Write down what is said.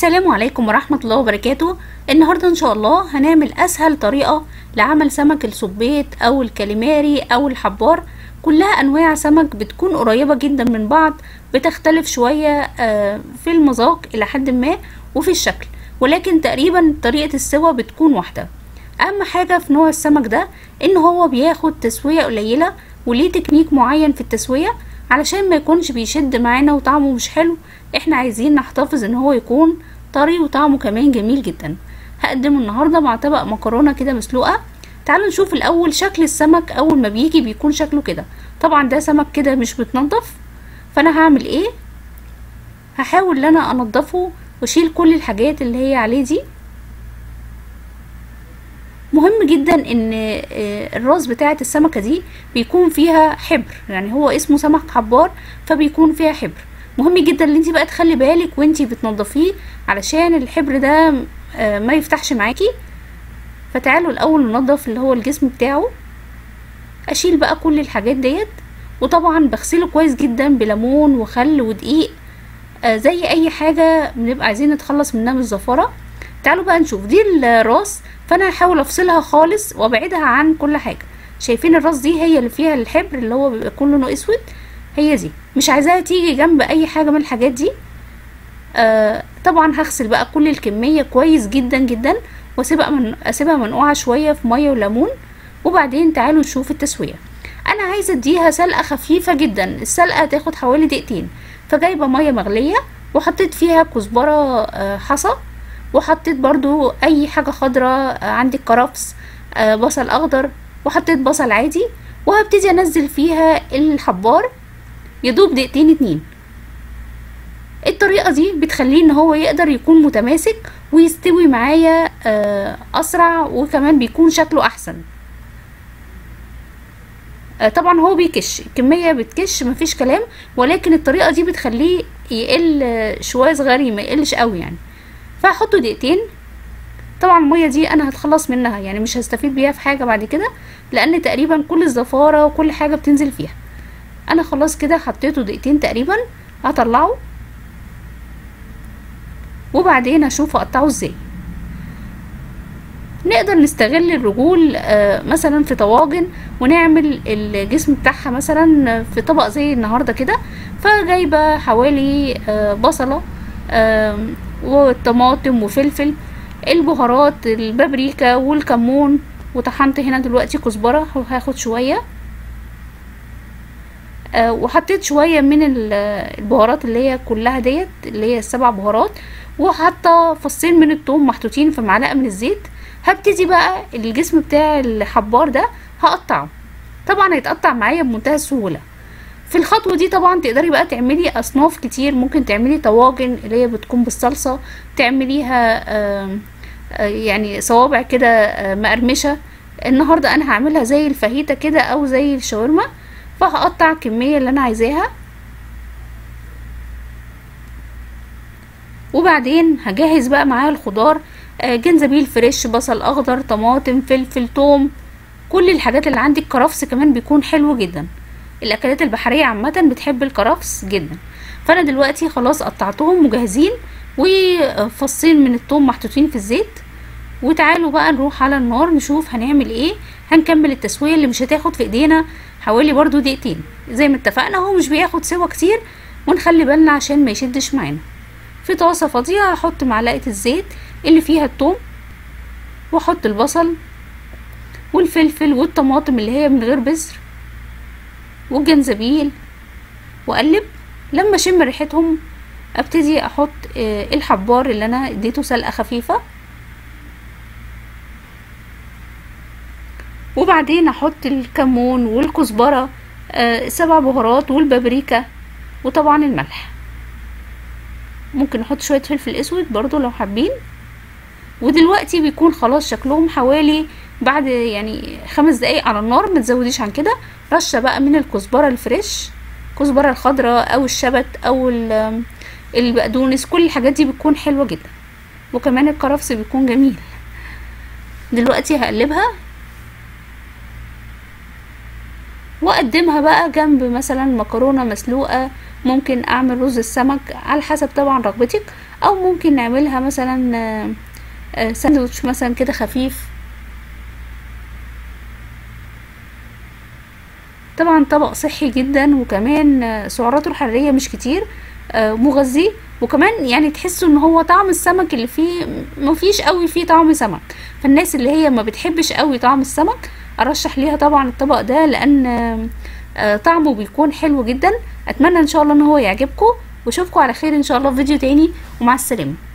السلام عليكم ورحمة الله وبركاته النهاردة ان شاء الله هنعمل اسهل طريقة لعمل سمك السبيط او الكاليماري او الحبار كلها انواع سمك بتكون قريبة جدا من بعض بتختلف شوية آه، في المذاق الى حد ما وفي الشكل ولكن تقريبا طريقة السوا بتكون واحدة اهم حاجة في نوع السمك ده ان هو بياخد تسوية قليلة وليه تكنيك معين في التسوية علشان ما يكونش بيشد معانا وطعمه مش حلو احنا عايزين نحتفظ ان هو يكون طري وطعمه كمان جميل جدا هقدمه النهارده مع طبق مكرونه كده مسلوقه تعالوا نشوف الاول شكل السمك اول ما بيجي بيكون شكله كده طبعا ده سمك كده مش متنضف فانا هعمل ايه هحاول ان انا انضفه واشيل كل الحاجات اللي هي عليه دي مهم جدا ان آه، الراس بتاعه السمكه دي بيكون فيها حبر يعني هو اسمه سمك حبار فبيكون فيها حبر مهم جدا ان انت بقى تخلي بالك وانت بتنضفيه علشان الحبر ده آه، ما يفتحش معاكي فتعالوا الاول ننضف اللي هو الجسم بتاعه اشيل بقى كل الحاجات ديت وطبعا بغسله كويس جدا بليمون وخل ودقيق آه، زي اي حاجه بنبقى عايزين نتخلص منها من الزفاره تعالوا بقى نشوف دي الراس فانا هحاول افصلها خالص وابعدها عن كل حاجه شايفين الراس دي هي اللي فيها الحبر اللي هو بيبقى كله لونه اسود هي دي مش عايزاها تيجي جنب اي حاجه من الحاجات دي آه طبعا هغسل بقى كل الكميه كويس جدا جدا واسيبها من اسيبها منقوعه شويه في ميه وليمون وبعدين تعالوا نشوف التسويه انا عايزه اديها سلقه خفيفه جدا السلقه هتاخد حوالي دقيقتين فجايبه ميه مغليه وحطيت فيها كزبره آه، حصى وحطيت برضو اي حاجه خضراء آه، عندك كرفس آه، بصل اخضر وحطيت بصل عادي وهبتدي انزل فيها الحبار يدوب دقيقتين اتنين الطريقة دي بتخليه ان هو يقدر يكون متماسك ويستوي معايا آه، اسرع وكمان بيكون شكله احسن آه، طبعا هو بيكش الكمية بتكش مفيش كلام ولكن الطريقة دي بتخليه يقل آه، شوية صغيرين ما يقلش قوي يعني فهحطه دقيقتين طبعا المية دي انا هتخلص منها يعني مش هستفيد بيها في حاجة بعد كده لان تقريبا كل الزفارة وكل حاجة بتنزل فيها انا خلاص كده حطيته دقيقتين تقريبا هطلعه وبعدين اشوف اقطعه ازاي نقدر نستغل الرجول آه، مثلا في طواجن ونعمل الجسم بتاعها مثلا في طبق زي النهارده كده فجايبه حوالي آه، بصله آم، وطماطم وفلفل البهارات البابريكا والكمون وطحنت هنا دلوقتي كزبره وهاخد شويه آه، وحطيت شويه من ال- البهارات اللي هي كلها ديت اللي هي السبع بهارات وحاطه فصين من الثوم محطوطين في معلقه من الزيت هبتدي بقى الجسم بتاع الحبار ده هقطعه طبعا هيتقطع معايا بمنتهى السهوله في الخطوه دي طبعا تقدري بقى تعملي اصناف كتير ممكن تعملي طواجن اللي هي بتكون بالصلصه تعمليها آم، آه، يعني صوابع كده آه، مقرمشه النهارده انا هعملها زي الفاهيتا كده او زي الشاورما فهقطع الكميه اللي انا عايزاها وبعدين هجهز بقى معاها الخضار آه، جنزبيل فريش بصل اخضر طماطم فلفل توم كل الحاجات اللي عندك كرفس كمان بيكون حلو جدا الاكلات البحريه عامه بتحب الكرفس جدا فانا دلوقتي خلاص قطعتهم وجاهزين وفصين من الثوم محطوطين في الزيت وتعالوا بقى نروح على النار نشوف هنعمل ايه هنكمل التسويه اللي مش هتاخد في ايدينا حوالي برضو دقيقتين زي ما اتفقنا هو مش بياخد سوا كتير ونخلي بالنا عشان ما يشدش معانا في طاسه فاضيه هحط معلقه الزيت اللي فيها الثوم واحط البصل والفلفل والطماطم اللي هي من غير بذر والجنزبيل واقلب لما اشم ريحتهم ابتدي احط آه، الحبار اللي انا اديته سلقه خفيفه وبعدين احط الكمون والكزبره آه، سبع بهارات والبابريكا وطبعا الملح ممكن نحط شويه فلفل اسود برضو لو حابين ودلوقتي بيكون خلاص شكلهم حوالي بعد يعني خمس دقايق على النار ما تزوديش عن كده رشه بقى من الكزبره الفريش الكزبره الخضراء او الشبت او ال- البقدونس كل الحاجات دي بتكون حلوه جدا وكمان الكرفس بيكون جميل دلوقتي هقلبها واقدمها بقى جنب مثلا مكرونه مسلوقه ممكن اعمل رز السمك على حسب طبعا رغبتك او ممكن نعملها مثلا آه، آه، ساندوتش مثلا كده خفيف طبعا طبق صحي جدا وكمان آه، سعراته الحرارية مش كتير آه، مغذي وكمان يعني تحسوا ان هو طعم السمك اللي فيه مفيش قوي فيه طعم سمك فالناس اللي هي ما بتحبش قوي طعم السمك ارشح ليها طبعا الطبق ده لان آه، آه، طعمه بيكون حلو جدا اتمنى ان شاء الله ان هو يعجبكم واشوفكم على خير ان شاء الله في فيديو تاني ومع السلامه